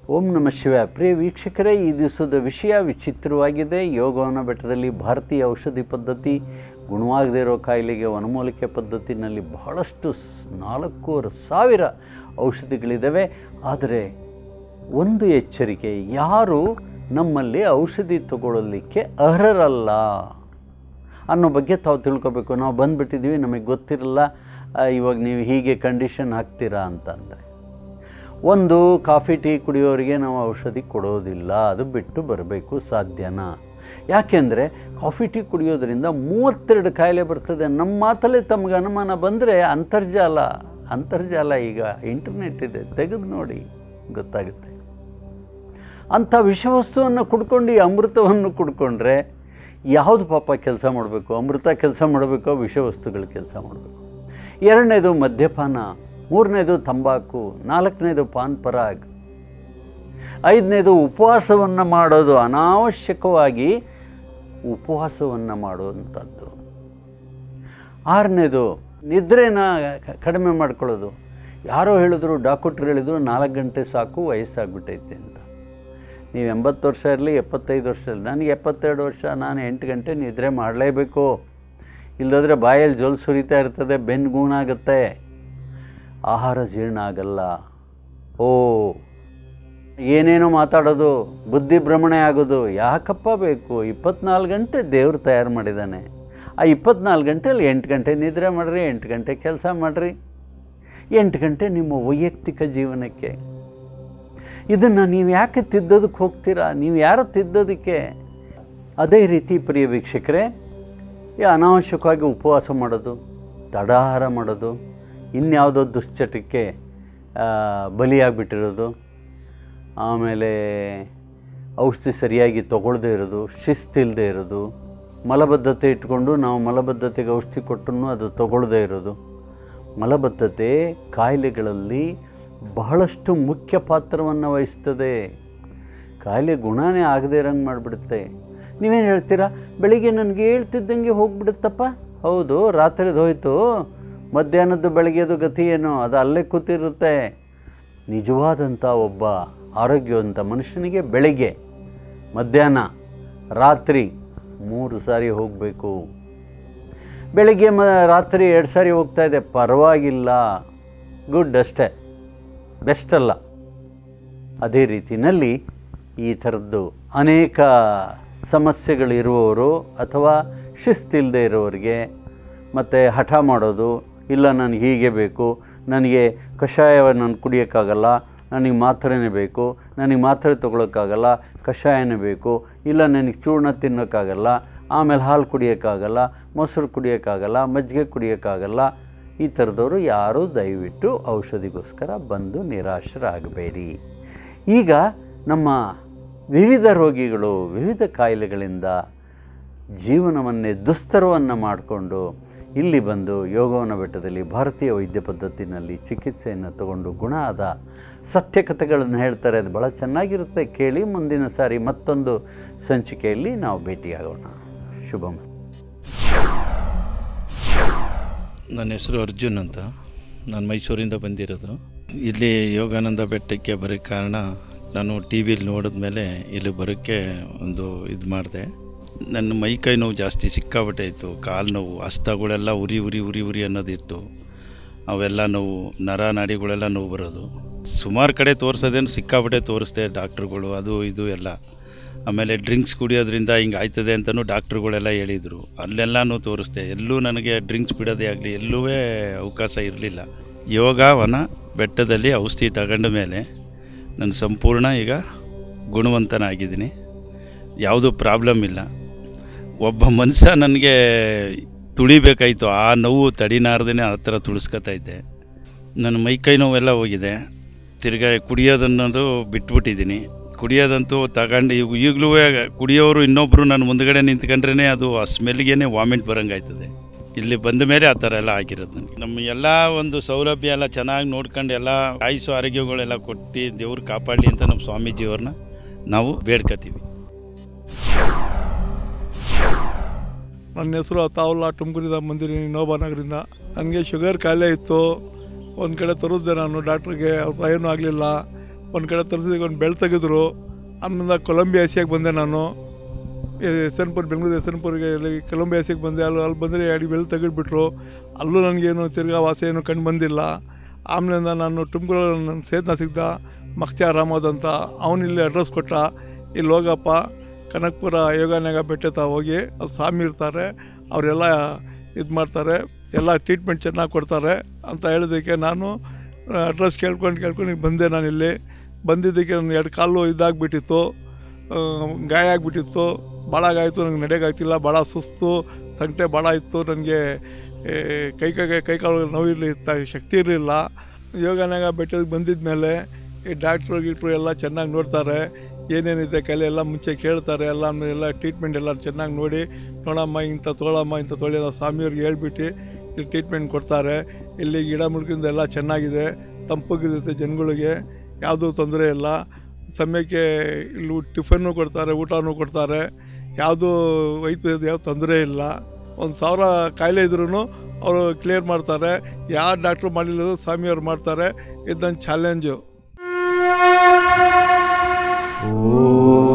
ಓಂ ನಮಃ ಶಿವಾಯ ಪ್ರಿಯ ವೀಕ್ಷಕರೇ ಈ ದಿವಸದ ವಿಷಯ ವಿಚಿತ್ರವಾಗಿದೆ ಯೋಗವನ ಬೆಟ್ಟದಲ್ಲಿ ಭಾರತೀಯ ಔಷಧಿ ಪದ್ಧತಿ ಗುಣವಾಗದೇ ಇರೋ ಕಾಯಿಲೆಗೆ ವನಮೂಲಿಕೆ ಪದ್ಧತಿನಲ್ಲಿ ಬಹಳಷ್ಟು ಸ್- ನಾಲ್ಕೂವರೆ ಸಾವಿರ ಔಷಧಿಗಳಿದ್ದಾವೆ ಆದರೆ ಒಂದು ಎಚ್ಚರಿಕೆ ಯಾರು ನಮ್ಮಲ್ಲಿ ಔಷಧಿ ತಗೊಳ್ಳಲಿಕ್ಕೆ ಅರ್ಹರಲ್ಲ ಅನ್ನೋ ಬಗ್ಗೆ ತಾವು ತಿಳ್ಕೊಬೇಕು ನಾವು ಬಂದುಬಿಟ್ಟಿದ್ದೀವಿ ನಮಗೆ ಗೊತ್ತಿರಲ್ಲ ಆ, ಇವಾಗ ನೀವು ಹೀಗೆ ಕಂಡೀಷನ್ ಹಾಕ್ತೀರಾ ಅಂತಂದರೆ ಒಂದು ಕಾಫಿ ಟೀ ಕುಡಿಯೋರಿಗೆ ನಾವು ಔಷಧಿ ಕೊಡೋದಿಲ್ಲ ಅದು ಬಿಟ್ಟು ಬರಬೇಕು ಸಾಧ್ಯನಾ ಯಾಕೆಂದರೆ ಕಾಫಿ ಟೀ ಕುಡಿಯೋದ್ರಿಂದ ಮೂವತ್ತೆರಡು ಕಾಯಿಲೆ ಬರ್ತದೆ ನಮ್ಮ ಮಾತಲ್ಲೇ ತಮಗೆ ಅನುಮಾನ ಬಂದರೆ ಅಂತರ್ಜಾಲ ಅಂತರ್ಜಾಲ ಈಗ ಇಂಟರ್ನೆಟ್ ಇದೆ ತೆಗೆದು ನೋಡಿ ಗೊತ್ತಾಗುತ್ತೆ ಅಂಥ ವಿಷವಸ್ತುವನ್ನು ಕುಡ್ಕೊಂಡು ಈ ಅಮೃತವನ್ನು ಕುಡ್ಕೊಂಡ್ರೆ ಯಾವುದು ಪಾಪ ಕೆಲಸ ಮಾಡಬೇಕು ಅಮೃತ ಕೆಲಸ ಮಾಡಬೇಕೋ ವಿಷವಸ್ತುಗಳು ಕೆಲಸ ಮಾಡಬೇಕು ಎರಡನೇದು ಮದ್ಯಪಾನ ಮೂರನೇದು ತಂಬಾಕು ನಾಲ್ಕನೇದು ಪಾನ್ ಪರಾಗ್ ಐದನೇದು ಉಪವಾಸವನ್ನು ಮಾಡೋದು ಅನಾವಶ್ಯಕವಾಗಿ ಉಪವಾಸವನ್ನು ಮಾಡುವಂಥದ್ದು ಆರನೇದು ನಿದ್ರೆನ ಕ- ಕಡಿಮೆ ಮಾಡ್ಕೊಳ್ಳೋದು ಯಾರೋ ಹೇಳಿದ್ರು ಡಾಕ್ಟ್ರು ಹೇಳಿದ್ರು ನಾಲ್ಕು ಗಂಟೆ ಸಾಕು ವಯಸ್ಸಾಗ್ಬಿಟ್ಟೈತೆ ಅಂತ ನೀವು ಎಂಬತ್ತು ವರ್ಷ ಇರಲಿ ಎಪ್ಪತ್ತೈದು ವರ್ಷ ಇರಲಿ ನನಗೆ ಎಪ್ಪತ್ತೆರಡು ವರ್ಷ ನಾನು ಎಂಟು ಗಂಟೆ ನಿದ್ರೆ ಮಾಡಲೇಬೇಕು ಇಲ್ಲದ್ರೆ ಬಾಯಲ್ಲಿ ಜೊಲ್ ಸುರಿತಾ ಇರ್ತದೆ ಬೆನ್ನು ಗೂಣಾಗುತ್ತೆ ಆಹಾರ ಜೀರ್ಣ ಆಗಲ್ಲ ಓ ಏನೇನೋ ಮಾತಾಡೋದು ಬುದ್ಧಿ ಭ್ರಮಣೆ ಆಗೋದು ಯಾಕಪ್ಪ ಬೇಕು ಇಪ್ಪತ್ನಾಲ್ಕು ಗಂಟೆ ದೇವ್ರು ತಯಾರು ಮಾಡಿದ್ದಾನೆ ಆ ಇಪ್ಪತ್ನಾಲ್ಕು ಗಂಟೆಯಲ್ಲಿ ಎಂಟು ಗಂಟೆ ನಿದ್ರೆ ಮಾಡಿರಿ ಎಂಟು ಗಂಟೆ ಕೆಲಸ ಮಾಡಿರಿ ಎಂಟು ಗಂಟೆ ನಿಮ್ಮ ವೈಯಕ್ತಿಕ ಜೀವನಕ್ಕೆ ಇದನ್ನು ನೀವು ಯಾಕೆ ತಿದ್ದೋದಕ್ಕೆ ಹೋಗ್ತೀರಾ ನೀವು ಯಾರು ತಿದ್ದೋದಕ್ಕೆ ಅದೇ ರೀತಿ ಪ್ರಿಯ ವೀಕ್ಷಕರೇ ಈ ಅನಾವಶ್ಯಕವಾಗಿ ಉಪವಾಸ ಮಾಡೋದು ತಡಾಹಾರ ಮಾಡೋದು ಇನ್ಯಾವುದೋ ದುಶ್ಚಟಕ್ಕೆ ಆ, ಬಲಿಯಾಗ್ಬಿಟ್ಟಿರೋದು ಆಮೇಲೆ ಔಷಧಿ ಸರಿಯಾಗಿ ತಗೊಳ್ಳದೇ ಇರೋದು ಶಿಸ್ತಿಲ್ಲದೆ ಇರೋದು ಮಲಬದ್ಧತೆ ಇಟ್ಕೊಂಡು ನಾವು ಮಲಬದ್ಧತೆಗೆ ಔಷಧಿ ಕೊಟ್ಟರು ಅದು ತಗೊಳ್ಳದೇ ಇರೋದು ಮಲಬದ್ಧತೆ ಕಾಯಿಲೆಗಳಲ್ಲಿ ಬಹಳಷ್ಟು ಮುಖ್ಯ ಪಾತ್ರವನ್ನು ವಹಿಸ್ತದೆ ಕಾಯಿಲೆ ಗುಣನೇ ಆಗದೇ ಇರೋಂಗೆ ಮಾಡಿಬಿಡುತ್ತೆ ನೀವೇನು ಹೇಳ್ತೀರಾ ಬೆಳಿಗ್ಗೆ ನನಗೆ ಹೇಳ್ತಿದ್ದಂಗೆ ಹೋಗ್ಬಿಡುತ್ತಪ್ಪ ಹೌದು ರಾತ್ರಿದು ಹೋಯ್ತು ಮಧ್ಯಾಹ್ನದ್ದು ಬೆಳಗ್ಗೆದು ಗತಿ ಏನೋ ಅದು ಅಲ್ಲೇ ಕೂತಿರುತ್ತೆ ನಿಜವಾದಂಥ ಒಬ್ಬ ಆರೋಗ್ಯವಂತ ಮನುಷ್ಯನಿಗೆ ಬೆಳಿಗ್ಗೆ ಮಧ್ಯಾಹ್ನ ರಾತ್ರಿ ಮೂರು ಸಾರಿ ಹೋಗಬೇಕು ಬೆಳಿಗ್ಗೆ ಮ ರಾತ್ರಿ ಎರಡು ಸಾರಿ ಹೋಗ್ತಾ ಇದೆ ಪರವಾಗಿಲ್ಲ ಗುಡ್ ಅಷ್ಟೇ ಬೆಸ್ಟ್ ಅಲ್ಲ ಅದೇ ರೀತಿಯಲ್ಲಿ ಈ ಥರದ್ದು ಅನೇಕ ಸಮಸ್ಯೆಗಳಿರುವವರು ಅಥವಾ ಶಿಸ್ತಿಲ್ಲದೆ ಇರೋರಿಗೆ ಮತ್ತು ಹಠ ಮಾಡೋದು ಇಲ್ಲ ನನಗೆ ಹೀಗೆ ಬೇಕು ನನಗೆ ಕಷಾಯವನ್ನು ನಾನು ಕುಡಿಯೋಕ್ಕಾಗಲ್ಲ ನನಗೆ ಮಾತ್ರೆನೇ ಬೇಕು ನನಗೆ ಮಾತ್ರೆ ತೊಗೊಳಕ್ಕಾಗಲ್ಲ ಕಷಾಯನೇ ಬೇಕು ಇಲ್ಲ ನನಗೆ ಚೂರ್ಣ ತಿನ್ನೋಕ್ಕಾಗಲ್ಲ ಆಮೇಲೆ ಹಾಲು ಕುಡಿಯೋಕ್ಕಾಗಲ್ಲ ಮೊಸರು ಕುಡಿಯೋಕ್ಕಾಗಲ್ಲ ಮಜ್ಜಿಗೆ ಕುಡಿಯೋಕ್ಕಾಗಲ್ಲ ಈ ಥರದವರು ಯಾರೂ ದಯವಿಟ್ಟು ಔಷಧಿಗೋಸ್ಕರ ಬಂದು ನಿರಾಶರಾಗಬೇಡಿ ಈಗ ನಮ್ಮ ವಿವಿಧ ರೋಗಿಗಳು ವಿವಿಧ ಕಾಯಿಲೆಗಳಿಂದ ಜೀವನವನ್ನೇ ದುಸ್ತರವನ್ನು ಮಾಡಿಕೊಂಡು ಇಲ್ಲಿ ಬಂದು ಯೋಗವನ ಬೆಟ್ಟದಲ್ಲಿ ಭಾರತೀಯ ವೈದ್ಯ ಪದ್ಧತಿನಲ್ಲಿ ಚಿಕಿತ್ಸೆಯನ್ನು ತಗೊಂಡು ಗುಣ ಆದ ಸತ್ಯ ಕಥೆಗಳನ್ನು ಹೇಳ್ತಾರೆ ಅದು ಭಾಳ ಚೆನ್ನಾಗಿರುತ್ತೆ ಕೇಳಿ ಮುಂದಿನ ಸಾರಿ ಮತ್ತೊಂದು ಸಂಚಿಕೆಯಲ್ಲಿ ನಾವು ಭೇಟಿಯಾಗೋಣ ಶುಭಂ ನನ್ನ ಹೆಸರು ಅರ್ಜುನ್ ಅಂತ ನಾನು ಮೈಸೂರಿಂದ ಬಂದಿರೋದು ಇಲ್ಲಿ ಯೋಗಾನಂದ ಬೆಟ್ಟಕ್ಕೆ ಬರೋಕ್ಕೆ ಕಾರಣ ನಾನು ಟಿ ವಿಲಿ ನೋಡಿದ್ಮೇಲೆ ಇಲ್ಲಿ ಬರೋಕ್ಕೆ ಒಂದು ಇದು ಮಾಡಿದೆ ನನ್ನ ಮೈ ಕೈ ನೋವು ಜಾಸ್ತಿ ಸಿಕ್ಕಾಪಟ್ಟೆ ಇತ್ತು ಕಾಲು ನೋವು ಹಸ್ತಗಳೆಲ್ಲ ಉರಿ ಉರಿ ಉರಿ ಉರಿ ಅನ್ನೋದಿತ್ತು ಅವೆಲ್ಲ ನೋವು ನರ ನಾಡಿಗಳೆಲ್ಲ ನೋವು ಬರೋದು ಸುಮಾರು ಕಡೆ ತೋರಿಸೋದೇನು ಸಿಕ್ಕಾಪಟ್ಟೆ ತೋರಿಸ್ದೆ ಡಾಕ್ಟ್ರುಗಳು ಅದು ಇದು ಎಲ್ಲ ಆಮೇಲೆ ಡ್ರಿಂಕ್ಸ್ ಕುಡಿಯೋದ್ರಿಂದ ಹಿಂಗೆ ಆಯ್ತದೆ ಅಂತಲೂ ಡಾಕ್ಟ್ರುಗಳೆಲ್ಲ ಹೇಳಿದರು ಅಲ್ಲೆಲ್ಲನೂ ತೋರಿಸ್ದೆ ಎಲ್ಲೂ ನನಗೆ ಡ್ರಿಂಕ್ಸ್ ಬಿಡೋದೇ ಆಗಲಿ ಎಲ್ಲೂ ಅವಕಾಶ ಇರಲಿಲ್ಲ ಯೋಗ ವನ ಬೆಟ್ಟದಲ್ಲಿ ಔಷಧಿ ತಗೊಂಡ ಮೇಲೆ ನಾನು ಸಂಪೂರ್ಣ ಈಗ ಗುಣವಂತನಾಗಿದ್ದೀನಿ ಯಾವುದೂ ಪ್ರಾಬ್ಲಮ್ ಇಲ್ಲ ಒಬ್ಬ ಮನುಷ್ಯ ನನಗೆ ತುಳಿಬೇಕಾಯಿತು ಆ ನೋವು ತಡಿನಾರ್ದೇ ಆ ಥರ ತುಳಿಸ್ಕೊತಾ ಇದ್ದೆ ನನ್ನ ಮೈ ಕೈ ನೋವೆಲ್ಲ ಹೋಗಿದೆ ತಿರ್ಗಾ ಕುಡಿಯೋದನ್ನೋದು ಬಿಟ್ಬಿಟ್ಟಿದ್ದೀನಿ ಕುಡಿಯೋದಂತೂ ತಗೊಂಡು ಈಗ ಈಗಲೂ ಕುಡಿಯೋರು ಇನ್ನೊಬ್ಬರು ನನ್ನ ಮುಂದ್ಗಡೆ ನಿಂತ್ಕೊಂಡ್ರೇ ಅದು ಆ ಸ್ಮೆಲ್ಗೇ ವಾಮಿಟ್ ಬರೋಂಗಾಯ್ತದೆ ಇಲ್ಲಿ ಬಂದ ಮೇಲೆ ಆ ಥರ ಎಲ್ಲ ಆಗಿರೋದು ನನಗೆ ನಮ್ಮ ಎಲ್ಲ ಒಂದು ಸೌಲಭ್ಯ ಎಲ್ಲ ಚೆನ್ನಾಗಿ ನೋಡ್ಕೊಂಡು ಎಲ್ಲ ಆಯುಷು ಆರೋಗ್ಯಗಳೆಲ್ಲ ಕೊಟ್ಟು ದೇವ್ರು ಕಾಪಾಡಲಿ ಅಂತ ನಮ್ಮ ಸ್ವಾಮೀಜಿಯವ್ರನ್ನ ನಾವು ಬೇಡ್ಕೊತೀವಿ ನನ್ನ ಹೆಸರು ಅತಾವುಲ್ಲಾ ತುಮಕೂರಿಂದ ಬಂದಿದ್ದೀನಿ ನಗರಿಂದ ನನಗೆ ಶುಗರ್ ಕಾಯಿಲೆ ಇತ್ತು ಒಂದು ಕಡೆ ತರಿಸ್ದೆ ನಾನು ಡಾಕ್ಟ್ರಿಗೆ ಅವ್ರ ಏನೂ ಆಗಲಿಲ್ಲ ಒಂದು ಕಡೆ ತರಿಸಿದಾಗ ಒಂದು ಬೆಳೆ ತೆಗೆದ್ರು ಆಮೇಲೆ ಕೊಲಂಬಿಯಾ ಎಸಿಯಾಗಿ ಬಂದೆ ನಾನು S N Pur Bengaluru S N ಪುರ್ಗೆ ಇಲ್ಲಿ ಕೊಲಂಬಿಯಾ ಎಸಿಗೆ ಬಂದೆ ಅಲ್ಲಿ ಅಲ್ಲಿ ಬಂದರೆ ಎರಡು ಬೆಳೆ ತೆಗೆದ್ಬಿಟ್ರು ಅಲ್ಲೂ ನನಗೇನು ತಿರ್ಗಾ ವಾಸ ಏನು ಕಂಡು ಬಂದಿಲ್ಲ ಆಮೇಲೆ ನಾನು ತುಮಕೂರಲ್ಲಿ ನನ್ನ ಸೇತನ ಸಿಗ್ದ ಮಖ್ತಿಯಾರ್ ಅಹಮದ್ ಅಂತ ಅವನು ಇಲ್ಲಿ ಅಡ್ರೆಸ್ ಕೊಟ್ಟ ಇಲ್ಲಿ ಹೋಗಪ್ಪ ಕನಕಪುರ ಯೋಗಾನ್ಯಾಗ ಬೆಟ್ಟದ ಹೋಗಿ ಅಲ್ಲಿ ಸ್ವಾಮಿ ಇರ್ತಾರೆ ಅವರೆಲ್ಲ ಇದು ಮಾಡ್ತಾರೆ ಎಲ್ಲ ಟ್ರೀಟ್ಮೆಂಟ್ ಚೆನ್ನಾಗಿ ಕೊಡ್ತಾರೆ ಅಂತ ಹೇಳಿದ್ದಕ್ಕೆ ನಾನು ಅಡ್ರೆಸ್ ಕೇಳ್ಕೊಂಡು ಕೇಳ್ಕೊಂಡು ಈಗ ಬಂದೆ ನಾನು ಇಲ್ಲಿ ಬಂದಿದ್ದಕ್ಕೆ ನನ್ನ ಎರಡು ಕಾಲು ಇದಾಗ್ಬಿಟ್ಟಿತ್ತು ಆ, ಗಾಯ ಆಗಿಬಿಟ್ಟಿತ್ತು ಭಾಳ ಆಯಿತು ನನಗೆ ನಡೆಯೋಕ್ಕಾಗ್ತಿಲ್ಲ ಭಾಳ ಸುಸ್ತು ಸಂಕಟೆ ಭಾಳ ಇತ್ತು ನನಗೆ ಕೈ ಕೈ ಕೈ ಕಾಲು ನೋವಿರಲಿ ಶಕ್ತಿ ಇರಲಿಲ್ಲ ಯೋಗನಾಗ ಬೆಟ್ಟಕ್ಕೆ ಬಂದಿದ್ದ ಮೇಲೆ ಈ ಡಾಕ್ಟ್ರು ಗೀಟ್ರು ಎಲ್ಲ ಚೆನ್ನಾಗಿ ನೋಡ್ತಾರೆ ಏನೇನಿದೆ ಕಲೆ ಎಲ್ಲ ಮುಂಚೆ ಕೇಳ್ತಾರೆ ಎಲ್ಲ ಆಮೇಲೆ ಎಲ್ಲ ಟ್ರೀಟ್ಮೆಂಟ್ ಎಲ್ಲ ಚೆನ್ನಾಗಿ ನೋಡಿ ನೋಡಮ್ಮ ಇಂಥ ತೊಗೊಳಮ್ಮ ಇಂಥ ತೊಳಿ ಅಂತ ಸ್ವಾಮಿಯವ್ರಿಗೆ ಹೇಳ್ಬಿಟ್ಟು ಇಲ್ಲಿ ಟ್ರೀಟ್ಮೆಂಟ್ ಕೊಡ್ತಾರೆ ಇಲ್ಲಿ ಗಿಡ ಮುಳ್ಗಿಂದ ಎಲ್ಲ ಚೆನ್ನಾಗಿದೆ ತಂಪಗಿರುತ್ತೆ ಜನಗಳಿಗೆ ಯಾವುದೂ ತೊಂದರೆ ಇಲ್ಲ ಸಮಯಕ್ಕೆ ಇಲ್ಲಿ ಟಿಫನ್ನು ಕೊಡ್ತಾರೆ ಊಟನೂ ಕೊಡ್ತಾರೆ ಯಾವುದೂ ವೈದ್ಯದ ಯಾವ ತೊಂದರೆ ಇಲ್ಲ ಒಂದು ಸಾವಿರ ಕಾಯಿಲೆ ಇದ್ರೂ ಅವರು ಕ್ಲಿಯರ್ ಮಾಡ್ತಾರೆ ಯಾವ ಡಾಕ್ಟ್ರು ಮಾಡಿಲ್ಲ ಸ್ವಾಮಿಯವ್ರು ಮಾಡ್ತಾರೆ ಇದು ನನ್ನ ಚಾಲೆಂಜು ಓ